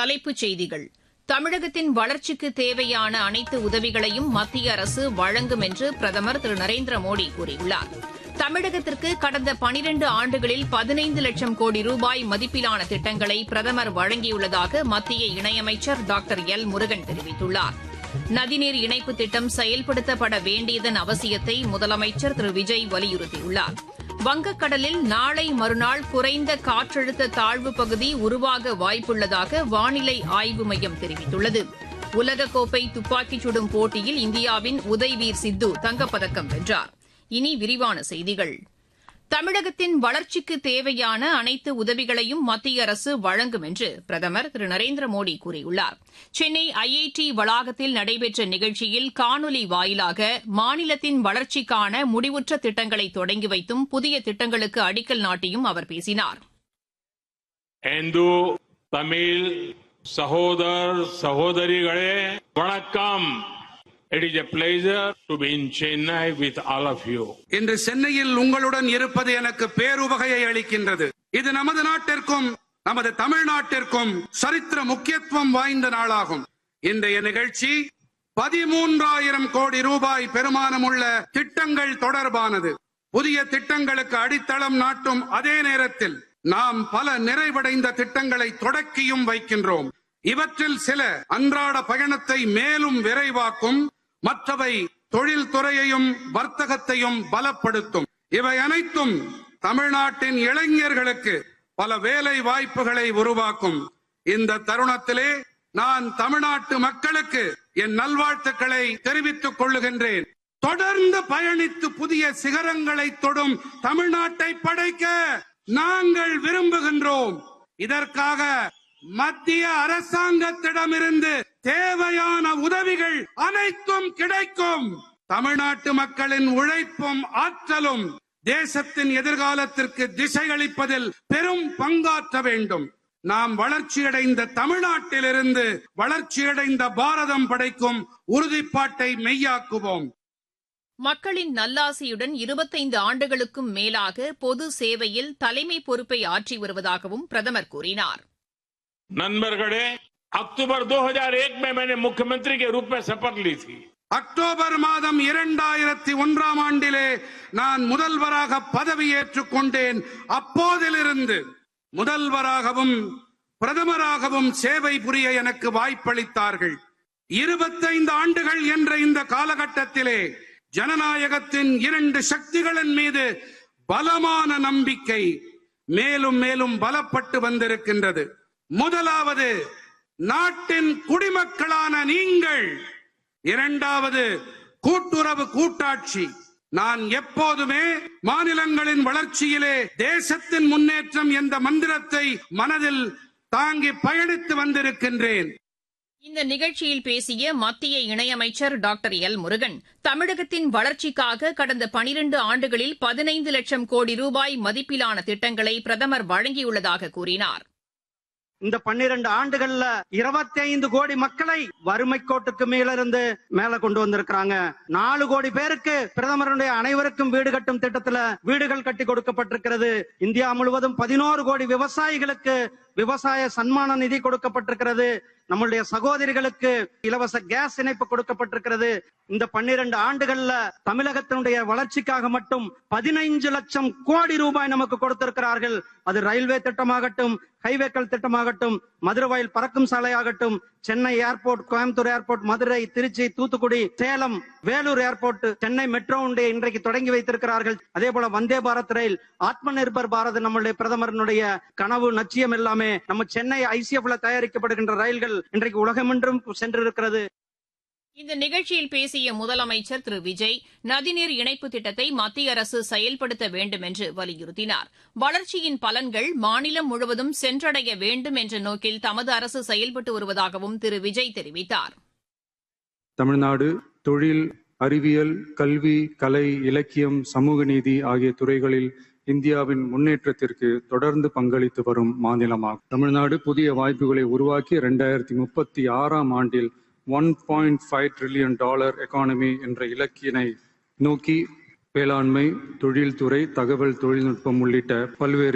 தலைப்புச் செய்திகள் தமிழகத்தின் வளர்ச்சிக்கு தேவையான அனைத்து உதவிகளையும் மத்திய அரசு வழங்கும் என்று பிரதமர் திரு நரேந்திர மோடி கூறியுள்ளார் தமிழகத்திற்கு கடந்த பனிரண்டு ஆண்டுகளில் பதினைந்து லட்சம் கோடி ரூபாய் மதிப்பிலான திட்டங்களை பிரதமர் வழங்கியுள்ளதாக மத்திய இணையமைச்சர் டாக்டர் எல் முருகன் தெரிவித்துள்ளார் நதிநீர் இணைப்பு திட்டம் செயல்படுத்தப்பட வேண்டியதன் அவசியத்தை முதலமைச்சர் திரு விஜய் வலியுறுத்தியுள்ளார் வங்கக்கடலில் நாளை மறுநாள் குறைந்த காற்றழுத்த தாழ்வு பகுதி உருவாக வாய்ப்புள்ளதாக வானிலை ஆய்வு மையம் தெரிவித்துள்ளது உலகக்கோப்பை துப்பாக்கிச் சுடும் போட்டியில் இந்தியாவின் உதய்வீர் சித்து தங்கப்பதக்கம் வென்றார் இனி விரிவான செய்திகள் தமிழகத்தின் வளர்ச்சிக்கு தேவையான அனைத்து உதவிகளையும் மத்திய அரசு வழங்கும் என்று பிரதமர் திரு நரேந்திர மோடி கூறியுள்ளார் சென்னை ஐஐடி வளாகத்தில் நடைபெற்ற நிகழ்ச்சியில் காணொலி வாயிலாக மாநிலத்தின் வளர்ச்சிக்கான முடிவுற்ற திட்டங்களை தொடங்கி வைத்தும் புதிய திட்டங்களுக்கு அடிக்கல் நாட்டியும் அவர் பேசினார் ಎಂದು ತಮಿಳ್ ಸಹೋದರ ಸಹೋದರಿಗಳೇ வணக்கம் it is a pleasure to be in Chennai with all of you இன்று சென்னையில் உங்களுடன் இருப்பது எனக்கு பேருவகையை அளிக்கின்றது இது நமது நாட்டிற்கும் நமது தமிழ்நாட்டிற்கும் சரித்திர முக்கியத்துவம் வாய்ந்த நாளாகும் இன்றைய நிகழ்ச்சி பதிமூன்றாயிரம் கோடி ரூபாய் பெருமானமுள்ள திட்டங்கள் தொடர்பானது புதிய திட்டங்களுக்கு அடித்தளம் நாட்டும் அதே நேரத்தில் நாம் பல நிறைவடைந்த திட்டங்களை தொடக்கியும் வைக்கின்றோம் இவற்றில் சில அன்றாட பயணத்தை மேலும் விரைவாக்கும் மற்றவை தொழில்துறையையும் வர்த்தகத்தையும் பலப்படுத்தும் இவை அனைத்தும் தமிழ்நாட்டின் இளைஞர்களுக்கு பல வேலை வாய்ப்புகளை உருவாக்கும் இந்த தருணத்திலே நான் தமிழ்நாட்டு மக்களுக்கு என் நல்வாழ்த்துக்களை தெரிவித்துக் கொள்ளுகின்றேன் தொடர்ந்து பயணித்து புதிய சிகரங்களை தொடும் தமிழ்நாட்டை படைக்க நாங்கள் விரும்புகின்றோம் இதற்காக மத்திய அரசாங்கத்திடமிருந்து தேவையான உதவிகள் அனைத்தும் கிடைக்கும் தமிழ்நாட்டு மக்களின் உழைப்பும் ஆற்றலும் தேசத்தின் எதிர்காலத்திற்கு திசையளிப்பதில் பெரும் பங்காற்ற வேண்டும் நாம் வளர்ச்சியடைந்த தமிழ்நாட்டிலிருந்து வளர்ச்சியடைந்த பாரதம் படைக்கும் உறுதிப்பாட்டை மெய்யாக்குவோம் மக்களின் நல்லாசியுடன் இருபத்தைந்து ஆண்டுகளுக்கும் மேலாக பொது சேவையில் தலைமை பொறுப்பை ஆற்றி வருவதாகவும் பிரதமர் கூறினார் नन्बरगढ़े अक्टूबर 2001 में मैंने मुख्यमंत्री के रूप में शपथ ली थी அக்டோபர் மாதம் இரண்டாயிரத்தி ஒன்றாம் ஆண்டிலே நான் முதல்வராக பதவியேற்றுக் கொண்டேன் அப்போதிலிருந்து முதல்வராகவும் பிரதமராகவும் சேவை புரிய எனக்கு வாய்ப்பளித்தார்கள் இருபத்தைந்து ஆண்டுகள் என்ற இந்த காலகட்டத்திலே ஜனநாயகத்தின் இரண்டு சக்திகளின் மீது பலமான நம்பிக்கை மேலும் மேலும் பலப்பட்டு வந்திருக்கின்றது முதலாவது நாட்டின் குடிமக்களான நீங்கள் இரண்டாவது கூட்டுறவு கூட்டாட்சி நான் எப்போதுமே மாநிலங்களின் வளர்ச்சியிலே தேசத்தின் முன்னேற்றம் என்ற மந்திரத்தை மனதில் தாங்கி பயணித்து வந்திருக்கின்றேன் இந்த நிகழ்ச்சியில் பேசிய மத்திய இணையமைச்சர் டாக்டர் எல் முருகன் தமிழகத்தின் வளர்ச்சிக்காக கடந்த பனிரண்டு ஆண்டுகளில் பதினைந்து லட்சம் கோடி ரூபாய் மதிப்பிலான திட்டங்களை பிரதமர் வழங்கியுள்ளதாக கூறினார் இந்த பன்னிரண்டு ஆண்டுகள்ல இருபத்தி ஐந்து கோடி மக்களை வறுமை கோட்டுக்கு மேலிருந்து மேல கொண்டு வந்திருக்கிறாங்க நாலு கோடி பேருக்கு பிரதமருடைய அனைவருக்கும் வீடு கட்டும் திட்டத்துல வீடுகள் கட்டி கொடுக்கப்பட்டிருக்கிறது இந்தியா முழுவதும் பதினோரு கோடி விவசாயிகளுக்கு விவசாய சன்மான நிதி கொடுக்கப்பட்டிருக்கிறது நம்மளுடைய சகோதரிகளுக்கு இலவச கேஸ் இணைப்பு கொடுக்கப்பட்டிருக்கிறது இந்த பன்னிரண்டு ஆண்டுகள்ல தமிழகத்தினுடைய வளர்ச்சிக்காக மட்டும் பதினைஞ்சு லட்சம் கோடி ரூபாய் நமக்கு கொடுத்திருக்கிறார்கள் அது ரயில்வே திட்டமாகட்டும் ஹைவேக்கள் திட்டமாகட்டும் மதுரவாயில் பறக்கும் சாலையாகட்டும் Chennai airport Coimbatore airport Madurai Trichy Thoothukudi Salem Vellore airport Chennai metro உண்டை இன்றைக்கு தொடங்கி வைத்திருக்கிறார்கள் அதே போல வந்தே பாரத் ரயில் ஆத்ம நிர்பர் பாரத் நம்மளுடைய பிரதமரனுடைய கனவு நச்சியம் எல்லாமே நம்ம சென்னை ஐசிஎஃப்ல தயாரிக்கப்படுகின்ற ரயில்கள் இன்றைக்கு உலகமென்றும் சென்றிருக்கிறது இந்த நிகழ்ச்சியில் பேசிய முதலமைச்சர் திரு விஜய் நதிநீர் இணைப்பு திட்டத்தை மத்திய அரசு செயல்படுத்த வேண்டும் என்று வலியுறுத்தினார் வளர்ச்சியின் பலன்கள் மாநிலம் முழுவதும் சென்றடைய வேண்டும் என்ற நோக்கில் தமது அரசு செயல்பட்டு வருவதாகவும் திரு விஜய் தெரிவித்தார் தமிழ்நாடு தொழில் அறிவியல் கல்வி கலை இலக்கியம் சமூக நீதி ஆகிய துறைகளில் இந்தியாவின் முன்னேற்றத்திற்கு தொடர்ந்து பங்களித்து வரும் மாநிலமாகும் தமிழ்நாடு புதிய வாய்ப்புகளை உருவாக்கி இரண்டாயிரத்தி முப்பத்தி ஆறாம் ஆண்டில் one point five trillion dollar economy என்ற இலக்கினை நோக்கி வேளாண்மை தொழில்துறை தகவல் தொழில்நுட்பம் உள்ளிட்ட பல்வேறு